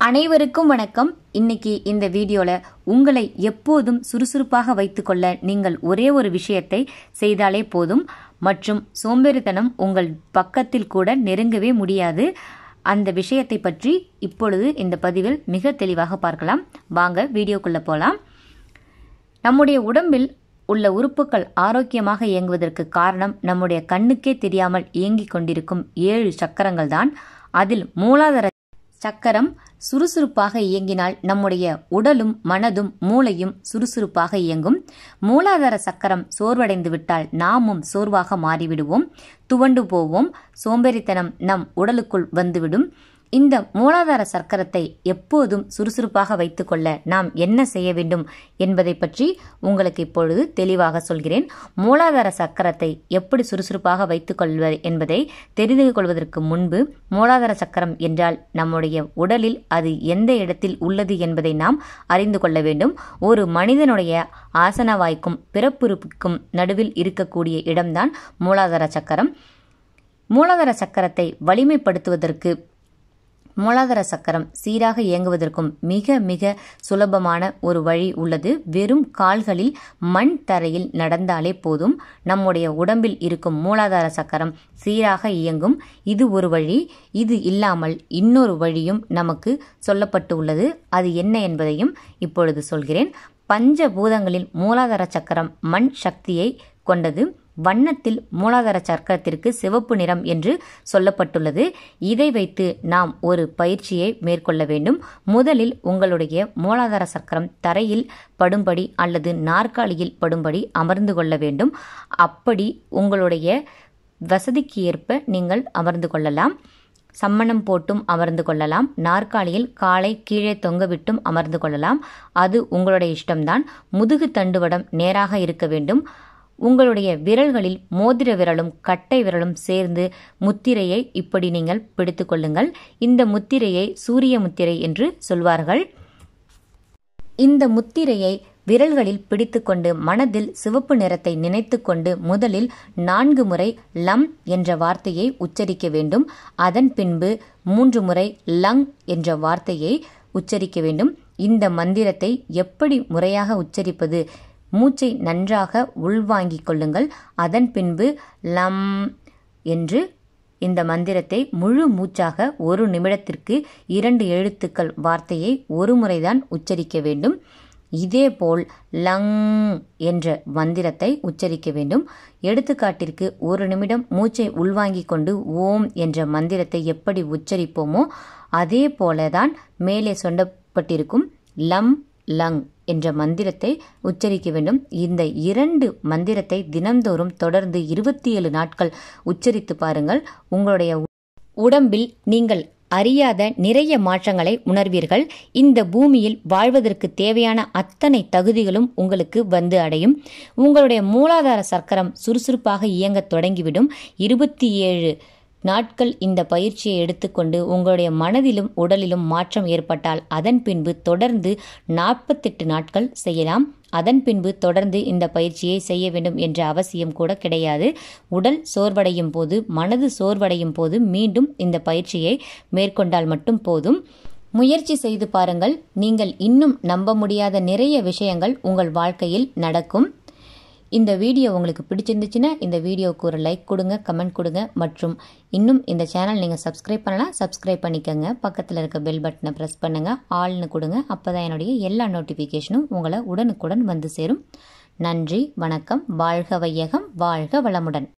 அனைவருக்கும் வணக்கம் இன்னைக்கு இந்த வீடியோல உங்களை எப்போதும் சுறுசுறுப்பாக வைத்துக்கொள்ள நீங்கள் ஒரே ஒரு விஷயத்தை செய்தாலே போதும் மற்றும் சோம்பேறித்தனம் உங்கள் பக்கத்தில் கூட நெருங்கவே முடியாது அந்த விஷயத்தை பற்றி இப்பொழுது இந்த பதிவில் மிக தெளிவாக பார்க்கலாம் வாங்க வீடியோக்குள்ள போலாம் நம்முடைய உடம்பில் உள்ள உறுப்புகள் ஆரோக்கியமாக இயங்குவதற்கு காரணம் நம்முடைய கண்ணுக்கே தெரியாமல் இயங்கிக் கொண்டிருக்கும் ஏழு சக்கரங்கள் தான் அதில் மூலாதார சக்கரம் சுறுசுறுப்பாக இயங்கினால் நம்முடைய உடலும் மனதும் மூளையும் சுறுசுறுப்பாக இயங்கும் மூலாதார சக்கரம் சோர்வடைந்து விட்டால் நாமும் சோர்வாக மாறிவிடுவோம் துவண்டு போவோம் சோம்பேறித்தனம் நம் உடலுக்குள் வந்துவிடும் இந்த மூலாதார சக்கரத்தை எப்போதும் சுறுசுறுப்பாக வைத்துக்கொள்ள நாம் என்ன செய்ய வேண்டும் என்பதை பற்றி உங்களுக்கு இப்பொழுது தெளிவாக சொல்கிறேன் மூலாதார சக்கரத்தை எப்படி சுறுசுறுப்பாக வைத்துக்கொள்வது என்பதை தெரிந்து கொள்வதற்கு முன்பு மூலாதார சக்கரம் என்றால் நம்முடைய உடலில் அது எந்த இடத்தில் உள்ளது என்பதை நாம் அறிந்து கொள்ள வேண்டும் ஒரு மனிதனுடைய ஆசனவாய்க்கும் பிறப்புறுப்புக்கும் நடுவில் இருக்கக்கூடிய இடம்தான் மூலாதார சக்கரம் மூலாதார சக்கரத்தை வலிமைப்படுத்துவதற்கு மூலாதார சக்கரம் சீராக இயங்குவதற்கும் மிக மிக சுலபமான ஒரு வழி உள்ளது வெறும் கால்களில் மண் தரையில் நடந்தாலே போதும் நம்முடைய உடம்பில் இருக்கும் மூலாதார சக்கரம் சீராக இயங்கும் இது ஒரு வழி இது இல்லாமல் இன்னொரு வழியும் நமக்கு சொல்லப்பட்டு உள்ளது அது என்ன என்பதையும் இப்பொழுது சொல்கிறேன் பஞ்ச பூதங்களில் மூலாதார சக்கரம் மண் சக்தியை கொண்டது வண்ணத்தில் மூலாதார சக்கரத்திற்கு சிவப்பு நிறம் என்று சொல்லப்பட்டுள்ளது இதை வைத்து நாம் ஒரு பயிற்சியை மேற்கொள்ள வேண்டும் முதலில் உங்களுடைய மூலாதார சக்கரம் தரையில் படும்படி அல்லது நாற்காலியில் படும்படி அமர்ந்து கொள்ள வேண்டும் அப்படி உங்களுடைய வசதிக்கு ஏற்ப நீங்கள் அமர்ந்து கொள்ளலாம் சம்மணம் போட்டும் அமர்ந்து கொள்ளலாம் நாற்காலியில் காலை கீழே தொங்கவிட்டும் அமர்ந்து கொள்ளலாம் அது உங்களுடைய இஷ்டம்தான் முதுகு தண்டுவடம் நேராக இருக்க வேண்டும் உங்களுடைய விரல்களில் மோதிர விரலும் கட்டை விரலும் சேர்ந்து முத்திரையை இப்படி நீங்கள் பிடித்து கொள்ளுங்கள் இந்த முத்திரையை சூரிய முத்திரை என்று சொல்வார்கள் இந்த முத்திரையை விரல்களில் பிடித்துக்கொண்டு மனதில் சிவப்பு நிறத்தை நினைத்துக்கொண்டு முதலில் நான்கு முறை லம் என்ற வார்த்தையை உச்சரிக்க வேண்டும் அதன் பின்பு மூன்று முறை லங் என்ற வார்த்தையை உச்சரிக்க வேண்டும் இந்த மந்திரத்தை எப்படி முறையாக உச்சரிப்பது மூச்சை நன்றாக உள்வாங்கிக் கொள்ளுங்கள் அதன் பின்பு லம் என்று இந்த மந்திரத்தை முழு மூச்சாக ஒரு நிமிடத்திற்கு இரண்டு எழுத்துக்கள் வார்த்தையை ஒரு முறைதான் உச்சரிக்க வேண்டும் இதேபோல் லங் என்ற மந்திரத்தை உச்சரிக்க வேண்டும் எடுத்துக்காட்டிற்கு ஒரு நிமிடம் மூச்சை உள்வாங்கிக் கொண்டு ஓம் என்ற மந்திரத்தை எப்படி உச்சரிப்போமோ அதே போலதான் மேலே சொல்லப்பட்டிருக்கும் லம் லங் என்ற மந்திரத்தை உச்சரிக்க வேண்டும் இந்த இரண்டு மந்திரத்தை தினந்தோறும் தொடர்ந்து இருபத்தி ஏழு நாட்கள் உச்சரித்து பாருங்கள் உங்களுடைய உடம்பில் நீங்கள் அறியாத நிறைய மாற்றங்களை உணர்வீர்கள் இந்த பூமியில் வாழ்வதற்கு தேவையான அத்தனை தகுதிகளும் உங்களுக்கு வந்து அடையும் உங்களுடைய மூலாதார சக்கரம் சுறுசுறுப்பாக இயங்கத் தொடங்கிவிடும் இருபத்தி ஏழு நாட்கள் இந்த பயிற்சியை எடுத்துக்கொண்டு உங்களுடைய மனதிலும் உடலிலும் மாற்றம் ஏற்பட்டால் அதன் பின்பு தொடர்ந்து நாற்பத்தெட்டு நாட்கள் செய்யலாம் அதன் பின்பு தொடர்ந்து இந்த பயிற்சியை செய்ய வேண்டும் என்ற அவசியம் கூட கிடையாது உடல் சோர்வடையும் போது மனது சோர்வடையும் போது மீண்டும் இந்த பயிற்சியை மேற்கொண்டால் மட்டும் போதும் முயற்சி செய்து பாருங்கள் நீங்கள் இன்னும் நம்ப முடியாத நிறைய விஷயங்கள் உங்கள் வாழ்க்கையில் நடக்கும் இந்த வீடியோ உங்களுக்கு பிடிச்சிருந்துச்சுன்னா இந்த வீடியோவுக்கு ஒரு லைக் கொடுங்க கமெண்ட் கொடுங்க மற்றும் இன்னும் இந்த சேனல் நீங்கள் சப்ஸ்கிரைப் பண்ணலாம் சப்ஸ்கிரைப் பண்ணிக்கோங்க பக்கத்தில் இருக்க பெல் பட்டனை ப்ரெஸ் பண்ணுங்கள் ஆள்னு கொடுங்க அப்போ தான் என்னுடைய எல்லா நோட்டிஃபிகேஷனும் உங்களை உடனுக்குடன் வந்து சேரும் நன்றி வணக்கம் வாழ்க வையகம் வாழ்க வளமுடன்